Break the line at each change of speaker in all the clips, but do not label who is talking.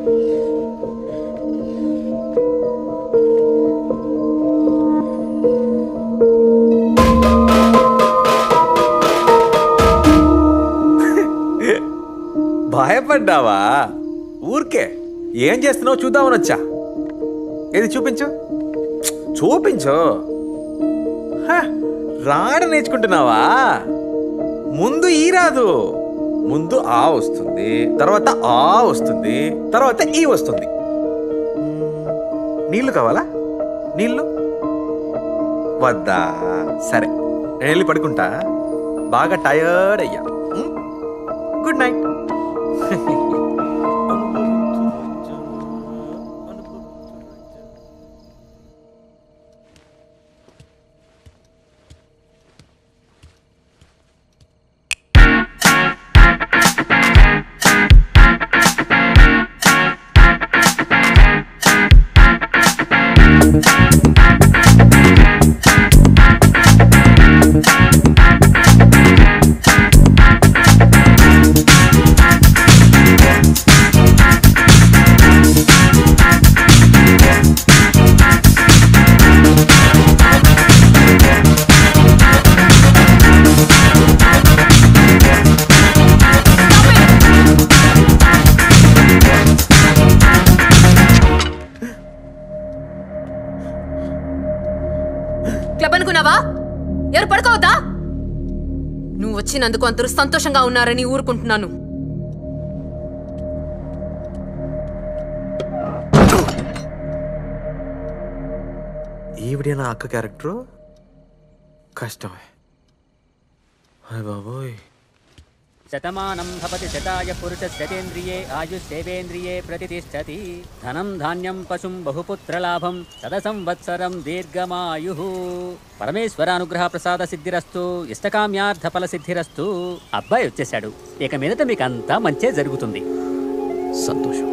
భయపడ్డావా ఊరికే ఏం చేస్తున్నావు చూద్దామని వచ్చా ఏది చూపించు చూపించు హ, రాడ నేర్చుకుంటున్నావా ముందు ఈ రాదు ముందు ఆ వస్తుంది తర్వాత ఆ వస్తుంది తర్వాత ఈ వస్తుంది మ్మ్, నీళ్లు కావాలా నీళ్లు వద్దా సరే నేను వెళ్ళి పడుకుంటా బాగా టయర్డ్ అయ్యా మ్మ్? గుడ్ నైట్
క్లబ్ అనుకున్నావా ఎవరు పడుకోవద్దా నువ్వు వచ్చినందుకు అందరూ సంతోషంగా ఉన్నారని ఊరుకుంటున్నాను
ఈవిడే నా అక్క క్యారెక్టరు కష్టమే హాయ్ బాబోయ్
శతమానం భవతి శతాయ పురుషశతేంద్రియే ఆయుష్ేవేంద్రియే ప్రతిష్టతి ధనం ధాన్యం పశుం బహుపుత్రలాభం శత సంవత్సరం దీర్ఘమాయు పరమేశ్వరానుగ్రహ ప్రసాద సిద్ధిరస్తు ఇష్టకామ్యార్థ ఫల సిద్ధిరస్తు అబ్బాయి వచ్చేశాడు ఇక మీదట మీకు అంతా మంచే జరుగుతుంది
సంతోషం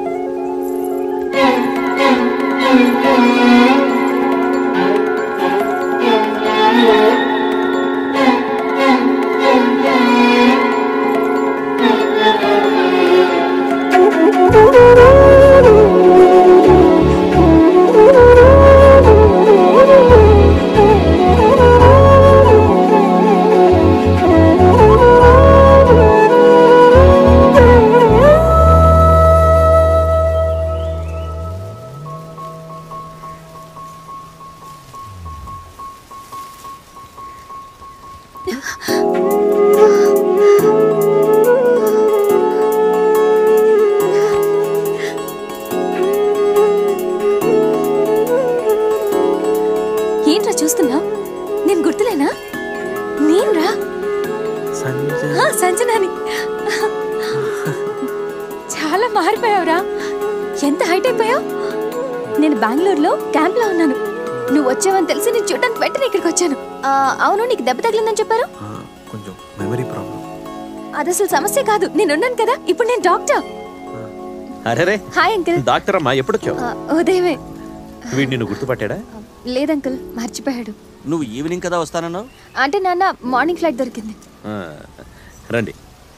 ఏంట్రా చూస్తున్నా నేను గుర్తులేనా నేనురా
సంజయ్
ఆ, సంజనాని చాలా మారిపోయావురా ఎంత హైట్ అయిపోయావు నేను బెంగళూరులో క్యాంప్లో ఉన్నాను నువ్వు వచ్చావని తెలిసి నేను చూడడానికి వెంటనే ఇక్కడికి వచ్చాను ఆ, అవును నీకు దెబ్బ తగిలిందని చెప్పారు
ఆ, కొంచెం మెమరీ ప్రాబ్లం
అది అసలు సమస్య కాదు నేను ఉన్నాను కదా ఇప్పుడు నేను డాక్టర్
అరే
హాయ్ అంకుల్
డాక్టర్ అమ్మా ఎప్పుడు వచ్చావు
ఆ, ఉదయమే
వీడు నిన్ను గుర్తుపట్టాడా
లేదు అంకుల్ మర్చిపోయాడు
నువ్వు ఈవినింగ్ కదా వస్తానన్నావు
అంటే నాన్న మార్నింగ్ ఫ్లైట్ దొరికింది
ఆ, రండి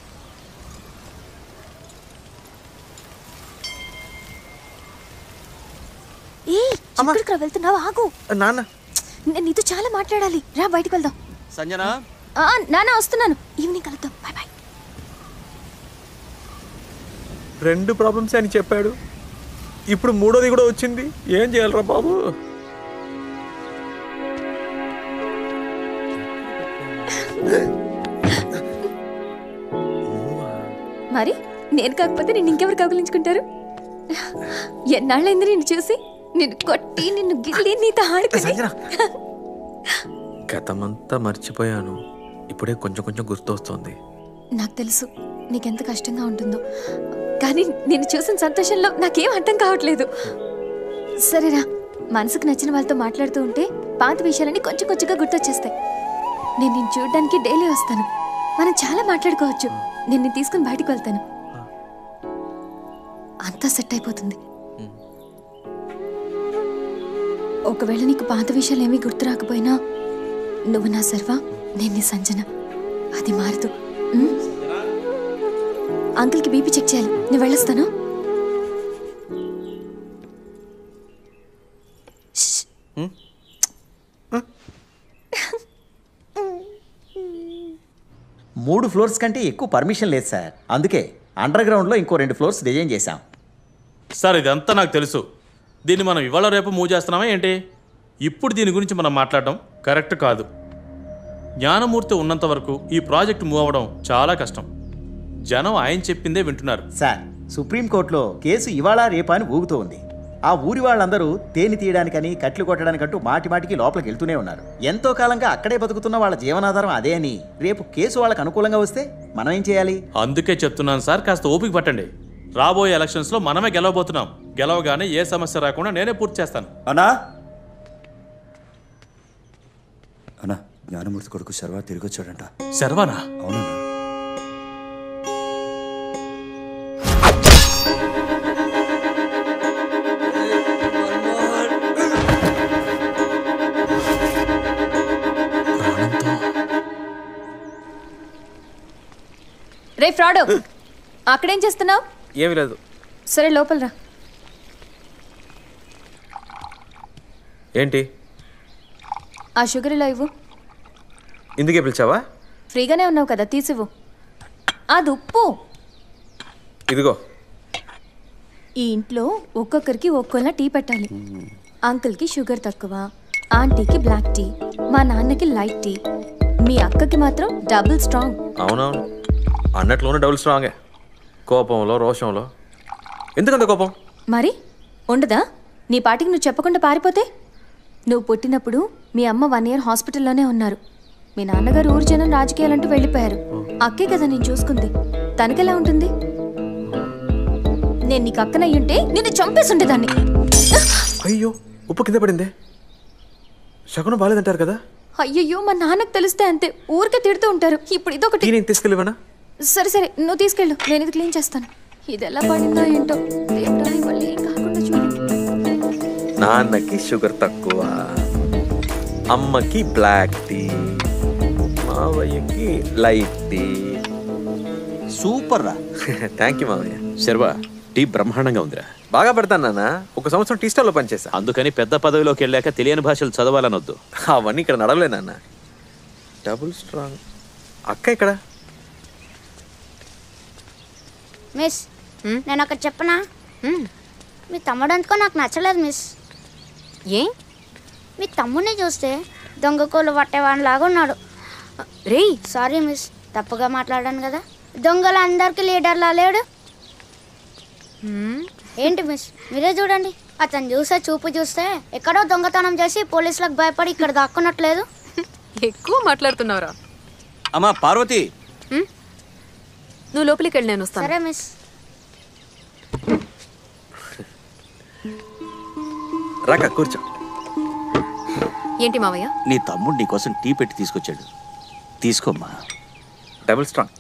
ఏ ఎక్కడికి వెళ్తున్నావు ఆగు
నాన్న
నేను నీతో చాలా మాట్లాడాలి రా బయటికి వెళ్దాం
సంజన
ఆ, నాన్న వస్తున్నాను ఈవినింగ్ కలుద్దాం బాయ్ బాయ్
రెండు ప్రాబ్లమ్స్ అని చెప్పాడు ఇప్పుడు మూడోది కూడా వచ్చింది ఏం చేయాలరా బాబు
మరి నేను కాకపోతే నిన్ను ఇంకెవరు కౌగిలించుకుంటారు ఎన్నాళ్ళైంది నిన్ను చూసి నిన్ను కొట్టి నిన్ను గిల్లి నీతో ఆడుకుని
సంజన గతమంతా మర్చిపోయాను ఇప్పుడే కొంచెం కొంచెం గుర్తొస్తుంది
నాకు తెలుసు నీకెంత కష్టంగా ఉంటుందో కానీ నిన్ను చూసిన సంతోషంలో నాకేం అర్థం కావట్లేదు సరేరా మనసుకు నచ్చిన వాళ్ళతో మాట్లాడుతూ ఉంటే పాత విషయాలన్నీ కొంచెం కొంచెంగా గుర్తొచ్చేస్తాయి నేను నిన్ను చూడడానికి డైలీ వస్తాను మనం చాలా మాట్లాడుకోవచ్చు నేను నిన్ను తీసుకుని బయటికి వెళ్తాను అంతా సెట్ అయిపోతుంది ఒకవేళ నీకు పాత విషయాలు ఏమీ గుర్తు రాకపోయినా నువ్వు నా సర్వా నేను నీ సంజన అది మారదు ఉమ్? అంకుల్కి బీపీ చెక్ చేయాలి నేను వెళ్ళొస్తాను
మూడు ఫ్లోర్స్ కంటే ఎక్కువ పర్మిషన్ లేదు సార్ అందుకే అండర్ గ్రౌండ్లో ఇంకో రెండు ఫ్లోర్స్ డిజైన్ చేశాం
సార్ ఇదంతా నాకు తెలుసు దీన్ని మనం ఇవాళ రేపు మూవ్ చేస్తున్నామా ఏంటి ఇప్పుడు దీని గురించి మనం మాట్లాడడం కరెక్ట్ కాదు జ్ఞానమూర్తి ఉన్నంత వరకు ఈ ప్రాజెక్ట్ మూవ్ అవ్వడం చాలా కష్టం జనం ఆయన చెప్పిందే వింటున్నారు
సార్ సుప్రీంకోర్టులో కేసు ఇవాళ రేపా అని ఊగుతూ ఉంది ఆ ఊరి వాళ్ళందరూ తేనె తీయడానికని కట్లు కొట్టడానికంటూ మాటి మాటికి లోపలికి వెళ్తూనే ఉన్నారు ఎంతో కాలంగా అక్కడే బతుకుతున్న వాళ్ళ జీవనాధారం అదే అని రేపు కేసు వాళ్ళకి అనుకూలంగా వస్తే మనం ఏం చేయాలి
అందుకే చెప్తున్నాను సార్ కాస్త ఓపిక పట్టండి రాబోయే ఎలక్షన్స్లో మనమే గెలవబోతున్నాం గెలవగానే ఏ సమస్య రాకుండా నేనే పూర్తి చేస్తాను
అన్నా అన్నా జ్ఞానమూర్తి కొడుకు శర్వా తిరిగి వచ్చాడంట
శర్వానా
అవునన్నా
రే ఫ్రాడ్ అక్కడేం చేస్తున్నావు
ఏమీ లేదు
సరే లోపల రా
ఏంటి
ఆ షుగర్ ఇలా ఇవ్వు
ఇందుకే పిలిచావా
ఫ్రీగానే ఉన్నావు కదా తీసివ్వు అది ఉప్పు
ఇదిగో
ఈ ఇంట్లో ఒక్కొక్కరికి ఒక్కోలా టీ పెట్టాలి అంకుల్కి షుగర్ తక్కువ ఆంటీకి బ్లాక్ టీ మా నాన్నకి లైట్ టీ మీ అక్కకి మాత్రం డబుల్ స్ట్రాంగ్
అవునవును అన్నట్లోనే డబుల్ స్ట్రాంగే కోపంలో రోషంలో ఎందుకంత కోపం
మరి ఉండదా నీ పాటికి నువ్వు చెప్పకుండా పారిపోతే నువ్వు పుట్టినప్పుడు మీ అమ్మ వన్ ఇయర్ హాస్పిటల్లోనే ఉన్నారు మీ నాన్నగారు ఊరు జనం రాజకీయాలంటూ వెళ్ళిపోయారు అక్కే కదా నేను చూసుకుంది తనకెలా ఉంటుంది నేను నీకు అక్కనయ్యుంటే నిన్ను చంపేసి ఉండేదాన్ని
అయ్యో ఉప్పు కింద పడిందే శకునం బాలేదంటారు కదా
అయ్యయ్యో మా నాన్నకు తెలిస్తే అంతే ఊరికే తిడుతూ ఉంటారు ఇప్పుడు ఇదొకటి
టీ నేను తీసుకెళ్ళివనా
సరే సరే నువ్వు తీసుకెళ్ళు నేను ఇది క్లీన్ చేస్తాను ఇది ఎలా పడిందో ఏంటో దేవుడా నీ వల్ల ఏం కాకుండా చూడు
నాన్నకి షుగర్ తక్కువ అమ్మకి బ్లాక్ టీ మావయ్యకి లైట్ టీ
సూపర్ రా
థ్యాంక్ యూ మావయ్య
శర్వా టీ బ్రహ్మాండంగా ఉందిరా
బాగా పెడతాను నాన్న ఒక సంవత్సరం టీ స్టాల్లో పనిచేసా
అందుకని పెద్ద పదవిలోకి వెళ్ళాక తెలియని భాషలు చదవాలనొద్దు
అవన్నీ ఇక్కడ నడవలే నాన్న డబుల్ స్ట్రాంగ్ అక్క ఇక్కడ
మిస్ నేను ఒకటి చెప్పనా మీ తమ్ముడు అనుకో నాకు నచ్చలేదు మిస్
ఏ
మీ తమ్ముడిని చూస్తే దొంగకోలు పట్టేవాడిని లాగా ఉన్నాడు
రేయ్
సారీ మిస్ తప్పుగా మాట్లాడాను కదా దొంగలు అందరికి లీడర్లా లేడు ఏంటి మిస్ మీరే చూడండి అతను చూసే చూపు చూస్తే ఎక్కడో దొంగతనం చేసి పోలీసులకు భయపడి ఇక్కడ దాక్కున్నట్లేదు
ఎక్కువ మాట్లాడుతున్నావురా
అమ్మా పార్వతి
నువ్వు లోపలికి వెళ్ళి నేను వస్తాను
సరే మిస్
రాక కూర్చో
ఏంటి మావయ్య
నీ తమ్ముడు నీ కోసం టీ పెట్టి తీసుకొచ్చాడు తీసుకోమ్మా
డబుల్ స్ట్రాంగ్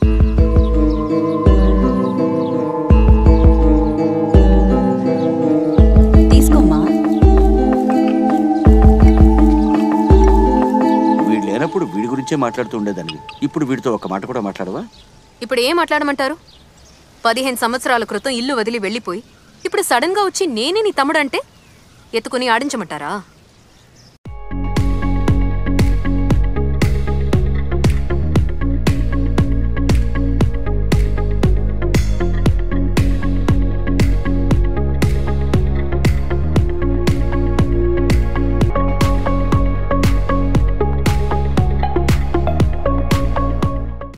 తీసుకోమ్మా
వీడు లేనప్పుడు వీడి గురించే మాట్లాడుతూ ఉండేదానివి ఇప్పుడు వీడితో ఒక మాట కూడా మాట్లాడవా
ఇప్పుడు ఏం మాట్లాడమంటారు పదిహేను సంవత్సరాల క్రితం ఇల్లు వదిలి వెళ్ళిపోయి ఇప్పుడు సడన్ గా వచ్చి నేనే నీ తమ్ముడు అంటే ఎత్తుకుని ఆడించమంటారా